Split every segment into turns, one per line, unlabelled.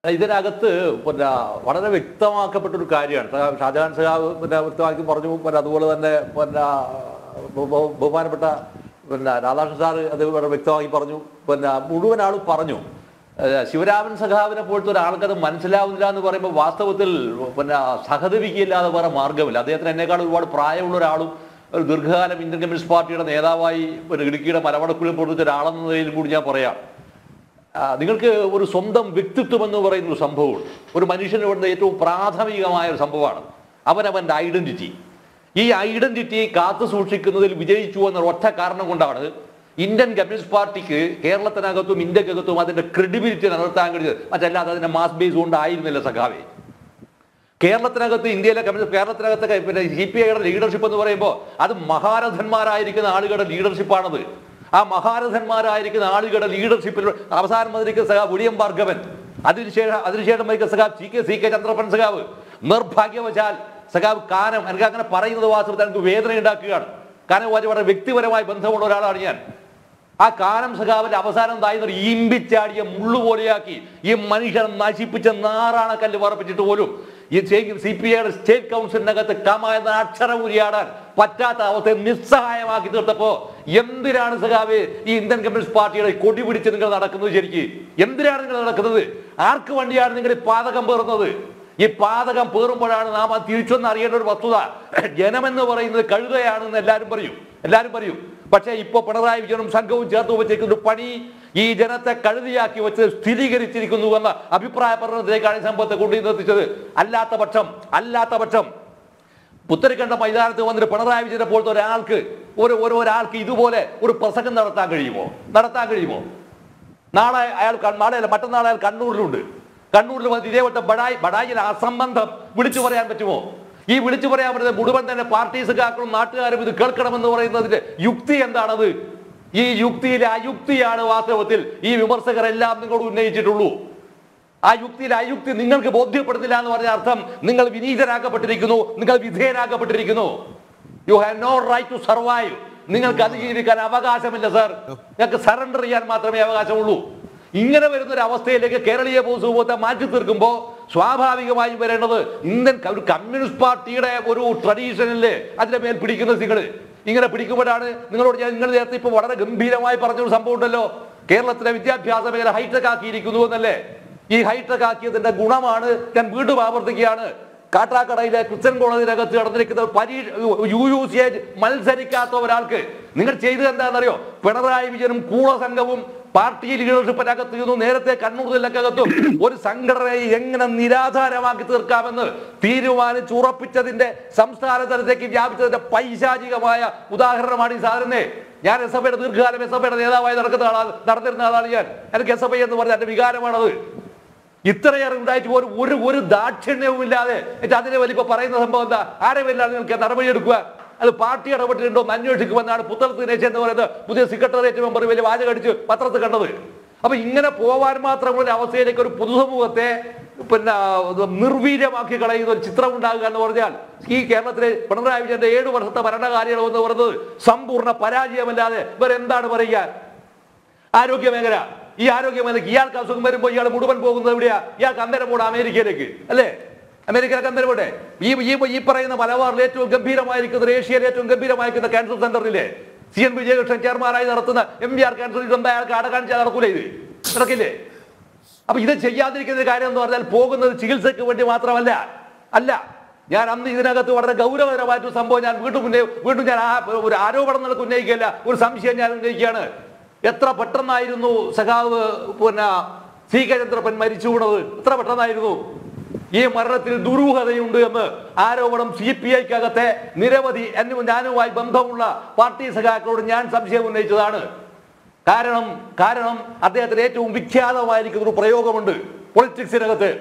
ഇതിനകത്ത് പിന്നെ വളരെ വ്യക്തമാക്കപ്പെട്ട ഒരു കാര്യമാണ് സഖാവ് ഷാജഹാൻ സഖാവ് പിന്നെ വ്യക്തമാക്കി പറഞ്ഞു പിന്നെ അതുപോലെ തന്നെ പിന്നെ ബഹു- ബഹു- ബഹുമാനപ്പെട്ട പിന്നെ രാധാകൃഷ്ണൻ സാറ് അത് വളരെ വ്യക്തമാക്കി പറഞ്ഞു പിന്നെ മുഴുവൻ ആളും പറഞ്ഞു ഏഹ് ശിവരാമൻ സഖാവിനെ പോലത്തെ ഒരാൾക്ക് അത് മനസ്സിലാവുന്നില്ല എന്ന് പറയുമ്പോൾ വാസ്തവത്തിൽ പിന്നെ സഹതപിക്കില്ലാതെ വേറെ മാർഗമില്ല അദ്ദേഹത്തിന് എന്നെക്കാൾ ഒരുപാട് പ്രായമുള്ള ഒരാളും ഒരു ദീർഘകാലം ഇന്ത്യൻ കമ്മ്യൂണിസ്റ്റ് പാർട്ടിയുടെ നേതാവായി പിന്നെ ഇടുക്കിയുടെ മലവടക്കുള്ളിൽ പ്രവർത്തിച്ച ഒരാളെന്ന നിലയിൽ കൂടി ഞാൻ പറയാം ആ, നിങ്ങൾക്ക് ഒരു സ്വന്തം വ്യക്തിത്വം എന്ന് പറയുന്ന ഒരു സംഭവമുണ്ട് ഒരു മനുഷ്യന് വേണ്ട ഏറ്റവും പ്രാഥമികമായ ഒരു സംഭവമാണ് അവനവൻ്റെ ഐഡന്റിറ്റി ഈ ഐഡന്റിറ്റി കാത്തു സൂക്ഷിക്കുന്നതിൽ വിജയിച്ചു എന്ന ഒറ്റ കാരണം കൊണ്ടാണ് ഇന്ത്യൻ കമ്മ്യൂണിസ്റ്റ് പാർട്ടിക്ക് കേരളത്തിനകത്തും ഇന്ത്യക്കകത്തും അതിന്റെ ക്രെഡിബിലിറ്റി നിലനിർത്താൻ കഴിഞ്ഞത് മറ്റല്ലാതെ അതിന്റെ മാസ് ബേസ് കൊണ്ടായിരുന്നില്ല സഖാവേ കേരളത്തിനകത്ത് ഇന്ത്യയിലെ കമ്മ്യൂണിസ്റ്റ് കേരളത്തിനകത്ത് പിന്നെ സി പി ഐയുടെ ലീഡർഷിപ്പ് എന്ന് പറയുമ്പോൾ അത് മഹാരഥന്മാരായിരിക്കുന്ന ആളുകളുടെ ലീഡർഷിപ്പാണത് ആ മഹാരഥന്മാരായിരിക്കുന്ന ആളുകളുടെ ലീഡർഷിപ്പിൽ അവസാനം വന്നിരിക്കുന്ന സഖാവ് വിളിയം ഭാർഗവൻ അതിനുശേഷം അതിനുശേഷം വരിക്കുന്ന സഖാവ് C K C K Chandrappan സഖാവ് നിർഭാഗ്യവശാൽ സഖാവ് കാനം എനിക്ക് അങ്ങനെ പറയുന്നത് വാസ്തവത്തിൽ എനിക്ക് വേദന ഉണ്ടാക്കുകയാണ് കാനവുമായി വളരെ വ്യക്തിപരമായ ബന്ധമുള്ള ഒരാളാണ് ഞാൻ ആ കാനം സഖാവിന്റെ അവസാനം താഴ്ന്ന ഈമ്പിച്ചാടിയ മുള്ളുപോലെയാക്കി ഈ മനുഷ്യനെ നശിപ്പിച്ച നാറാണ കല്ല് പറപ്പിച്ചിട്ട് പോലും ഈ സി പി ഐയുടെ സ്റ്റേറ്റ് കൗൺസിലിനകത്ത് കമ എന്ന അക്ഷരം ഉരിയാടാൻ പറ്റാത്ത അവസ്ഥയെ നിസ്സഹായമാക്കി തീർത്തപ്പോ എന്തിനാണ് സഖാവ് ഈ ഇന്ത്യൻ കമ്മ്യൂണിസ്റ്റ് പാർട്ടിയുടെ കൊടി പിടിച്ച് നിങ്ങൾ നടക്കുന്നത് ശരിക്ക് എന്തിനാണ് നിങ്ങൾ നടക്കുന്നത് ആർക്ക് വേണ്ടിയാണ് നിങ്ങൾ ഈ പാതകം പേറുന്നത് ഈ പാതകം പേറുമ്പോഴാണ് നാം അത് തിരിച്ചൊന്ന് അറിയേണ്ട ഒരു വസ്തുത ജനമെന്ന് പറയുന്നത് കഴുതയാണെന്ന് എല്ലാവരും പറയും എല്ലാവരും പറയും പക്ഷേ ഇപ്പൊ പിണറായി വിജയനും സംഘവും ചേർത്ത് വെച്ചിരിക്കുന്ന ഒരു പണി ഈ ജനത്തെ കഴുതിയാക്കി വെച്ച് സ്ഥിരീകരിച്ചിരിക്കുന്നു എന്ന അഭിപ്രായ പഠനത്തിലേക്കാണ് ഈ സംഭവത്തെ കൊണ്ടുവന്നെത്തിച്ചത് അല്ലാത്ത പക്ഷം അല്ലാത്ത പക്ഷം പുത്തരിക്കണ്ട മൈതാനത്ത് വന്നിട്ട് പിണറായി വിജയനെ പോലത്തെ ഒരാൾക്ക് ഒരു ഒരു ഒരാൾക്ക് ഇതുപോലെ ഒരു പ്രസംഗം നടത്താൻ കഴിയുമോ നടത്താൻ കഴിയുമോ നാളെ അയാൾ ക- നാളെ അല്ല മറ്റന്നാൾ അയാൾ കണ്ണൂരിലുണ്ട് കണ്ണൂരിൽ വന്ന് ഇതേപോലത്തെ ബഡായി ബഡായിലെ അസംബന്ധം വിളിച്ചു പറയാൻ പറ്റുമോ ഈ വിളിച്ചു പറയാൻ പറ്റുന്നത് മുഴുവൻ തന്നെ പാർട്ടീസുകാർക്കും നാട്ടുകാരും ഇത് കേൾക്കണമെന്ന് പറയുന്നതിന്റെ യുക്തി എന്താണത് ഈ യുക്തിയിലെ അയുക്തിയാണ് വാസ്തവത്തിൽ ഈ വിമർശകരെല്ലാം നിങ്ങളോട് ഉന്നയിച്ചിട്ടുള്ളൂ ആ യുക്തിയിൽ അയുക്തി നിങ്ങൾക്ക് ബോധ്യപ്പെടുന്നില്ല എന്ന് പറഞ്ഞ അർത്ഥം നിങ്ങൾ വിനീതരാക്കപ്പെട്ടിരിക്കുന്നു നിങ്ങൾ വിധേയരാക്കപ്പെട്ടിരിക്കുന്നു you have no right to survive നിങ്ങൾക്ക് അതിജീവിക്കാൻ അവകാശമില്ല സർ നിങ്ങൾക്ക് സറണ്ടർ ചെയ്യാൻ മാത്രമേ അവകാശമുള്ളൂ ഇങ്ങനെ വരുന്ന ഒരു അവസ്ഥയിലേക്ക് കേരളീയ പൊതുസമൂഹത്തെ മാറ്റി തീർക്കുമ്പോൾ സ്വാഭാവികമായും വരേണ്ടത് ഇന്ത്യൻ ക- ഒരു കമ്മ്യൂണിസ്റ്റ് പാർട്ടിയുടെ ഒരു ട്രഡീഷനിലെ അതിന്റെ മേൽ പിടിക്കുന്ന നിങ്ങൾ ഇങ്ങനെ പിടിക്കുമ്പോഴാണ് നിങ്ങളോട് ഞാൻ നിങ്ങൾ നേരത്തെ ഇപ്പൊ വളരെ ഗംഭീരമായി പറഞ്ഞൊരു സംഭവം ഉണ്ടല്ലോ കേരളത്തിലെ വിദ്യാഭ്യാസ മേഖല ഹൈടെക് ആക്കിയിരിക്കുന്നു എന്നല്ലേ ഈ ഹൈടെക് ആക്കിയതിന്റെ ഗുണമാണ് ഞാൻ വീണ്ടും ആവർത്തിക്കുകയാണ് കാട്ടാക്കടയിലെ ക്രിസ്ത്യൻ കോളേജിനകത്ത് നടന്നിരിക്കുന്ന പരീക്ഷ യു യു സി മത്സരിക്കാത്ത ഒരാൾക്ക് നിങ്ങൾ ചെയ്തത് എന്താണെന്നറിയോ പിണറായി വിജയനും കൂള സംഘവും പാർട്ടി ലീഡർഷിപ്പിനകത്ത് ഇരുന്നു നേരത്തെ കണ്ണൂർ ജില്ലക്കകത്തും ഒരു സംഘടനയെ എങ്ങനെ നിരാധാരമാക്കി തീർക്കാമെന്ന് തീരുമാനിച്ച് ഉറപ്പിച്ചതിന്റെ സംസ്ഥാന തലത്തേക്ക് വ്യാപിച്ചതിന്റെ പൈശാചികമായ ഉദാഹരണമാണ് ഈ സാധനനെ ഞാൻ എസ് എഫ് ഐയുടെ ദീർഘകാലം എസ് എഫ് ഐയുടെ നേതാവായി നടക്കുന്ന ആളാണ് നടന്നിരുന്ന ആളാണ് ഞാൻ എനിക്ക് എസ് എഫ് ഐ എന്ന് പറഞ്ഞ എന്റെ വികാരമാണത് ഇത്രയേറെ ഉണ്ടായിട്ട് ഒരു ഒരു ഒരു ദാക്ഷിണ്യവും ഇല്ലാതെ എന്നിട്ട് അതിനെ വലിയ പറയുന്ന സംഭവം എന്താ ആരെ വല്ലാതെ നിങ്ങൾക്ക് നടപടിയെടുക്കുക അത് പാർട്ടി ഇടപെട്ടിട്ടുണ്ടോ എന്ന് അന്വേഷിക്കുമെന്നാണ് പുത്തൽ ദിനേശ് എന്ന് പറയുന്നത് പുതിയ സെക്രട്ടേറിയറ്റ് മെമ്പർ വലിയ വാചകടിച്ച് പത്രത്തിൽ കണ്ടത് അപ്പൊ ഇങ്ങനെ പോവാൻ മാത്രമുള്ള ഒരു അവസ്ഥയിലേക്ക് ഒരു പൊതുസമൂഹത്തെ പിന്നെ ഇത് നിർവീര്യമാക്കി കളയുന്ന ഒരു ചിത്രം ഉണ്ടാകുക എന്ന് പറഞ്ഞാൽ ഈ കേരളത്തിലെ പിണറായി വിജയന്റെ ഏഴ് വർഷത്തെ ഭരണകാര്യങ്ങൾ എന്ന് പറയുന്നത് സമ്പൂർണ്ണ പരാജയമല്ലാതെ വേറെ എന്താണ് പറയുക ആരോഗ്യ മേഖല ഈ ആരോഗ്യ മേഖലയ്ക്ക് ഇയാൾക്ക് അസുഖം വരുമ്പോൾ ഇയാൾ മുഴുവൻ പോകുന്നത് എവിടെയാ ഇയാൾക്ക് അന്നേരം പോടാ അമേരിക്കയിലേക്ക് അല്ലേ അമേരിക്കയിലേക്ക് അന്നേരം പോട്ടെ ഈ ഈ ഈ പറയുന്ന മലബാറിൽ ഏറ്റവും ഗംഭീരമായിരിക്കുന്ന ഏഷ്യയിലെ ഏറ്റവും ഗംഭീരമായിരിക്കുന്ന ക്യാൻസർ സെന്ററിലെ സി എൻ വിജയകൃഷ്ണൻ ചെയർമാനായി നടത്തുന്ന എം ബി ആർ ക്യാൻസർ ഇതെന്താ അയാൾക്ക് അടക്കാണിച്ചാൽ നടക്കൂലേ ഇത് നടക്കില്ലേ അപ്പൊ ഇത് ചെയ്യാതിരിക്കുന്ന കാര്യം എന്ന് പറഞ്ഞാൽ പോകുന്നത് ചികിത്സയ്ക്ക് വേണ്ടി മാത്രമല്ല അല്ല ഞാൻ അന്ന് ഇതിനകത്ത് വളരെ ഗൗരവകരമായിട്ടൊരു സംഭവം ഞാൻ വീണ്ടും ഉന്നയി വീണ്ടും ഞാൻ ആ ഒരു ആരോപണം നിനക്ക് ഉന്നയിക്കുകയല്ല ഒരു സംശയം ഞാൻ ഉന്നയിക്കുകയാണ് എത്ര പെട്ടെന്നായിരുന്നു സഖാവ് പിന്നെ സി കെ ചന്ദ്രപ്പൻ മരിച്ചു വീണത് എത്ര പെട്ടെന്നായിരുന്നു ഈ മരണത്തിൽ ദുരൂഹതയുണ്ട് എന്ന് ആരോപണം സി പി ഐക്കകത്തെ നിരവധി എന്നും ഞാനുമായി ബന്ധമുള്ള പാർട്ടി സഖാക്കളോട് ഞാൻ സംശയം ഉന്നയിച്ചതാണ് കാരണം കാരണം അദ്ദേഹത്തിന് ഏറ്റവും വിഖ്യാതമായിരിക്കുന്ന ഒരു പ്രയോഗമുണ്ട് പൊളിറ്റിക്സിനകത്ത്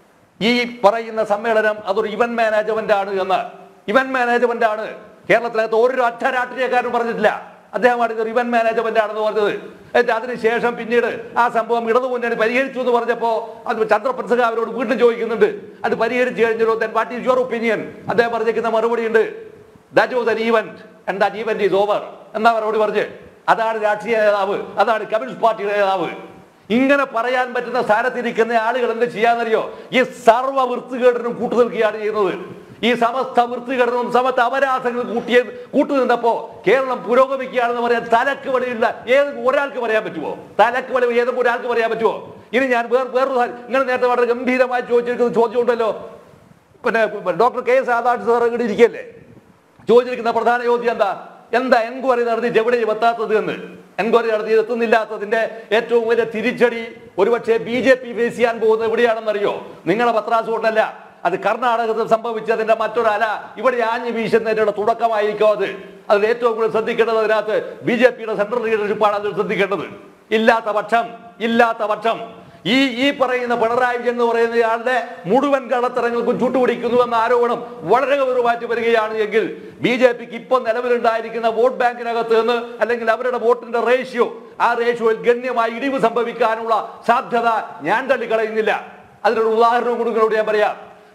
ഈ പറയുന്ന സമ്മേളനം അതൊരു ഇവന്റ് മാനേജ്മെന്റ് ആണ് എന്ന് ഇവന്റ് മാനേജ്മെന്റ് ആണ് കേരളത്തിനകത്ത് ഒരു ഒറ്റ രാഷ്ട്രീയക്കാരനും പറഞ്ഞിട്ടില്ല അദ്ദേഹമാണ് ഇതൊരു ഇവന്റ് മാനേജ്മെന്റ് ആണെന്ന് പറഞ്ഞത് എന്നിട്ട് അതിനുശേഷം പിന്നീട് ആ സംഭവം ഇടതു മുന്നണി പരിഹരിച്ചു എന്ന് പറഞ്ഞപ്പോ അത് ചന്ദ്രപ്രസക അവരോട് വീണ്ടും ചോദിക്കുന്നുണ്ട് അത് പരിഹരിച്ചു കഴിഞ്ഞല്ലോ then what is your opinion അദ്ദേഹം പറഞ്ഞിരിക്കുന്ന മറുപടി ഉണ്ട് that was an event and that event is over എന്നാ മറുപടി പറഞ്ഞ് അതാണ് രാഷ്ട്രീയ നേതാവ് അതാണ് കമ്മ്യൂണിസ്റ്റ് പാർട്ടിയുടെ നേതാവ് ഇങ്ങനെ പറയാൻ പറ്റുന്ന സ്ഥാനത്തിരിക്കുന്ന ആളുകൾ എന്ത് ചെയ്യാന്നറിയോ ഈ സർവ്വ വൃത്തികേടിനും കൂട്ടുനിൽക്കുകയാണ് ചെയ്യുന്നത് ഈ സമസ്ത വൃത്തികേടിനും സമസ്ത അപരാധങ്ങൾ കൂട്ടിയ കൂട്ടുനിന്നപ്പോ കേരളം പുരോഗമിക്കുകയാണെന്ന് പറയാൻ തലക്ക് വളിയില്ല ഏത് ഒരാൾക്ക് പറയാൻ പറ്റുമോ തലക്ക് വളി ഏതെങ്കിലും ഒരാൾക്ക് പറയാൻ പറ്റുമോ ഇനി ഞാൻ വേറെ വേറൊരു സാ- ഇങ്ങനെ നേരത്തെ വളരെ ഗംഭീരമായി ചോദിച്ചിരിക്കുന്ന ചോദ്യമുണ്ടല്ലോ പിന്നെ doctor K S Radhakrishnan sir ഇവിടെ ഇരിക്കല്ലേ ചോദിച്ചിരിക്കുന്ന പ്രധാന ചോദ്യം എന്താ എന്താ എൻക്വയറി നടത്തിയിട്ട് എവിടെ എത്താത്തത് എന്ന് എൻക്വയറി നടത്തി എത്തുന്നില്ലാത്തതിന്റെ ഏറ്റവും വലിയ തിരിച്ചടി ഒരുപക്ഷെ ബി ജെ പി ഫേസ് ചെയ്യാൻ പോകുന്നത് എവിടെയാണെന്നറിയോ നിങ്ങളെ പത്രാസ് കൊണ്ടല്ല അത് കർണാടകത്തിൽ സംഭവിച്ചതിന്റെ മറ്റൊരല ഇവിടെ ആഞ്ഞു വീശുന്നതിന്റെ തുടക്കമായിരിക്കും അത് അതിൽ ഏറ്റവും കൂടുതൽ ശ്രദ്ധിക്കേണ്ടത് അതിനകത്ത് ബി ജെ പിയുടെ സെൻട്രൽ ലീഡർഷിപ്പാണ് അതിൽ ശ്രദ്ധിക്കേണ്ടത് ഇല്ലാത്ത പക്ഷം ഇല്ലാത്ത പക്ഷം ഈ ഈ പറയുന്ന പിണറായി വിജയൻ എന്ന് പറയുന്ന ആളുടെ മുഴുവൻ കള്ളത്തരങ്ങൾക്കും ചുട്ടുപിടിക്കുന്നു എന്ന ആരോപണം വളരെ ഗൗരവമായിട്ട് വരികയാണ് എങ്കിൽ ബി ജെ പിക്ക് ഇപ്പൊ നിലവിലുണ്ടായിരിക്കുന്ന വോട്ട് ബാങ്കിനകത്ത് നിന്ന് അല്ലെങ്കിൽ അവരുടെ വോട്ടിന്റെ റേഷ്യോ ആ റേഷ്യോയിൽ ഗണ്യമായി ഇടിവ് സംഭവിക്കാനുള്ള സാധ്യത ഞാൻ തള്ളിക്കളയുന്നില്ല അതിനൊരു ഉദാഹരണം കൊടുക്കുന്നതോട് ഞാൻ പറയാം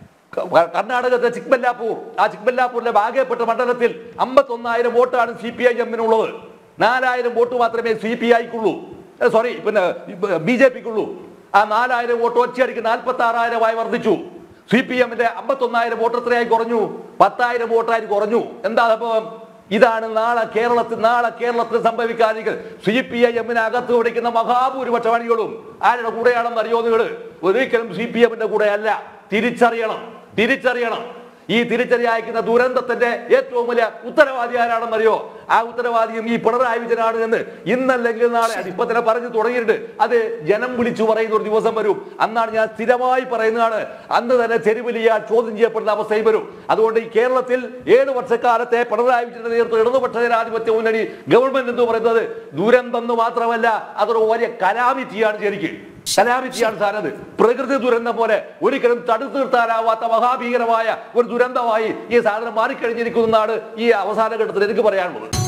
ക- കർണാടകത്തെ ചിക്ബല്ലാപൂർ ആ ചിക്ബല്ലാപൂരിലെ ഭാഗപ്പെട്ട മണ്ഡലത്തിൽ അമ്പത്തൊന്നായിരം വോട്ടാണ് സി പി ഐ എമ്മിനുള്ളത് നാലായിരം വോട്ട് മാത്രമേ സി പി ഐക്കുള്ളൂ സോറി പിന്നെ ബി ജെ പിക്കുള്ളൂ ആ നാലായിരം വോട്ട് ഒറ്റയടിക്ക് നാൽപ്പത്തി ആറായിരമായി വർദ്ധിച്ചു സി പി എമ്മിന്റെ അമ്പത്തൊന്നായിരം വോട്ട് എത്രയായി കുറഞ്ഞു പത്തായിരം വോട്ടായി കുറഞ്ഞു എന്താ സംഭവം ഇതാണ് നാളെ കേരളത്തിൽ നാളെ കേരളത്തിൽ സംഭവിക്കാതിരിക്കുന്നത് സി പി ഐ എമ്മിന് അകത്ത് പിടിക്കുന്ന മഹാഭൂരിപക്ഷ അണികളും ആരുടെ കൂടെയാണെന്ന് അറിയോ നിങ്ങൾ ഒരിക്കലും സി പി എമ്മിന്റെ കൂടെ അല്ല തിരിച്ചറിയണം തിരിച്ചറിയണം ഈ തിരിച്ചറി അയക്കുന്ന ദുരന്തത്തിന്റെ ഏറ്റവും വലിയ ഉത്തരവാദി ആരാണെന്നറിയോ ആ ഉത്തരവാദിയും ഈ പിണറായി വിജയനാണ് എന്ന് ഇന്നല്ലെങ്കിൽ നാളെ അത് ഇപ്പൊ തന്നെ പറഞ്ഞു തുടങ്ങിയിട്ടുണ്ട് അത് ജനം വിളിച്ചു പറയുന്ന ഒരു ദിവസം വരും അന്നാണ് ഞാൻ സ്ഥിരമായി പറയുന്നതാണ് അന്ന് തന്നെ തെരുവിലിയ ചോദ്യം ചെയ്യപ്പെടുന്ന അവസ്ഥയും വരും അതുകൊണ്ട് ഈ കേരളത്തിൽ ഏഴ് വർഷക്കാലത്തെ പിണറായി വിജയന്റെ നേതൃത്വം ഇടതുപക്ഷ ജനാധിപത്യ മുന്നണി ഗവൺമെന്റ് എന്ന് പറയുന്നത് ദുരന്തം എന്ന് മാത്രമല്ല അതൊരു വലിയ കലാമിറ്റിയാണ് ശരിക്കും കലാമിറ്റിയാണ് സാധനം പ്രകൃതി ദുരന്തം പോലെ ഒരിക്കലും തടുത്തു നിർത്താനാവാത്ത മഹാഭീകരമായ ഒരു ദുരന്തമായി ഈ സാധനം മാറിക്കഴിഞ്ഞിരിക്കുന്നതാണ് ഈ അവസാന ഘട്ടത്തിൽ എനിക്ക് പറയാനുള്ളത്